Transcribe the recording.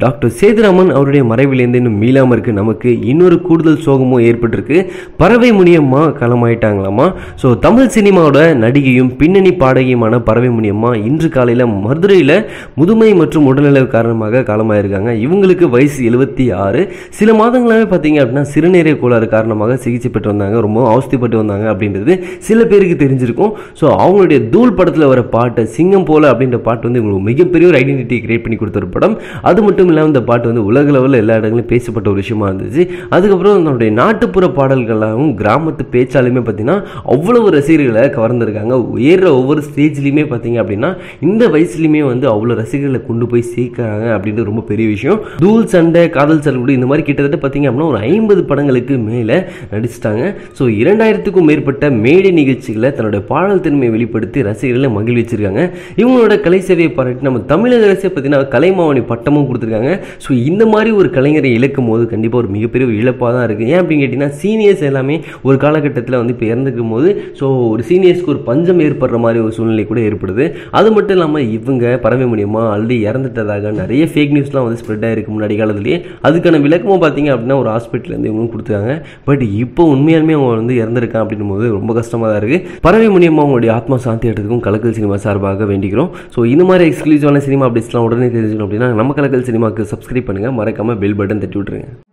doctor Sethuraman அவருடைய மறைவிலேருந்து இன்னும் மீளாமல் இருக்கு நமக்கு இன்னொரு கூடுதல் சோகமும் ஏற்பட்டிருக்கு பறவை முனியம்மா களமாயிட்டாங்களாமா ஸோ தமிழ் சினிமாவோட நடிகையும் பின்னணி பாடகியுமான பறவை முனியம்மா இன்று காலையில் மதுரையில் முதுமை மற்றும் உடல்நல காரணமாக காலமாயிருக்காங்க இவங்களுக்கு வயசு எழுபத்தி ஆறு சில மாதங்களாகவே பார்த்தீங்க அப்படின்னா சிறுநீரக கோளாறு காரணமாக சிகிச்சை பெற்று வந்தாங்க ரொம்ப அவஸ்தைப்பட்டு வந்தாங்க அப்படின்றது சில பேருக்கு தெரிஞ்சிருக்கும் ஸோ அவங்களுடைய தூள் படத்தில் வர பாட்டு சிங்கம் போல அப்படின்ற பாட்டு வந்து இவங்களுக்கு மிகப்பெரிய ஒரு ஐடென்டிட்டி கிரியேட் பண்ணி கொடுத்த ஒரு படம் அது மட்டும் இல்லாமல் இந்த பாட்டு வந்து உலக லெவலில் எல்லா இடங்களிலும் பேசப்பட்ட ஒரு விஷயமா இருந்துச்சு அதுக்கப்புறம் நம்மளுடைய நாட்டுப்புற பாடல்களாகவும் கிராமத்து பேச்சாலுமே பார்த்தீங்கன்னா அவ்வளவு ரசிகர்களை கவர்ந்திருக்காங்க ஏறுற ஒவ்வொரு ஸ்டேஜ்லையுமே பார்த்தீங்க அப்படின்னா இந்த வயசுலையுமே வந்து அவ்வளோ ரசிகர்களை கொண்டு போய் சேர்க்குறாங்க அப்படின்றது ரொம்ப பெரிய விஷயம் தூள் சண்டை காதல் சல்குடி இந்த மாதிரி கிட்டத்தட்ட பார்த்தீங்க அப்படின்னா ஒரு ஐம்பது படங்களுக்கு மேலே நடிச்சிட்டாங்க ஸோ இரண்டாயிரத்துக்கும் மேற்பட்ட மேடை நிகழ்ச்சிகளை தன்னுடைய பாடல் திறமையை வெளிப்படுத்தி ரசிகர்களை மகிழ்விச்சிருக்காங்க இவங்களோட கலை சேவையை பாராட்டி நம்ம தமிழக அரசே பார்த்தீங்கன்னா கலைமாவணி பட்டமும் கொடுத்துருக்காங்க ஸோ இந்த மாதிரி ஒரு கலைஞரை இழக்கும் போது கண்டிப்பாக ஒரு மிகப்பெரிய ஒரு இழப்பாக தான் இருக்குது ஏன் அப்படின்னு கேட்டிங்கன்னா சீனியர்ஸ் எல்லாமே ஒரு காலகட்டத்தில் வந்து இப்போ இறந்துக்கும் போது ஸோ ஒரு சீனியர்ஸ்க்கு ஒரு பஞ்சம் ஏற்படுற மாதிரி ஒரு சூழ்நிலை கூட ஏற்படுது அது மட்டும் இல்லாமல் இவங்க பறவை மூலியமாக ஆல்ரெடி இறந்துட்டதாக நிறைய ஃபேக் நியூஸ்லாம் வந்து ஸ்ப்ரெட் ஆகிருக்கு முன்னாடி காலத்துலேயே அதுக்கான விளக்கமும் பார்த்தீங்க அப்படின்னா ஒரு ஹாஸ்பிட்டலேருந்து இவங்களும் கொடுத்துருக்காங்க பட் இப்போ உண்மையாலுமே அவங்க வந்து இறந்துருக்கான் அப்படின்னும் போது ரொம்ப கஷ்டமாக தான் இருக்குது பறவை மூலியமாக அவங்களுடைய ஆத்மா சாந்தி எடுத்துக்கும் கலக்கல் சினிமா சார்பாக வேண்டிக்கிறோம் ஸோ இந்த மாதிரி எக்ஸ்க்ளூசிவான சினிமா அப்டேட்ஸ்லாம் உடனே தெரிஞ்சுக்கணும் அப்படின்னா நம்ம கலக்கல் சினிமாவுக்கு சப்ஸ்கிரைப் பண்ணுங்கள் மறக்காமல் பெல் பட்டன் தட்டி விட்ருங்க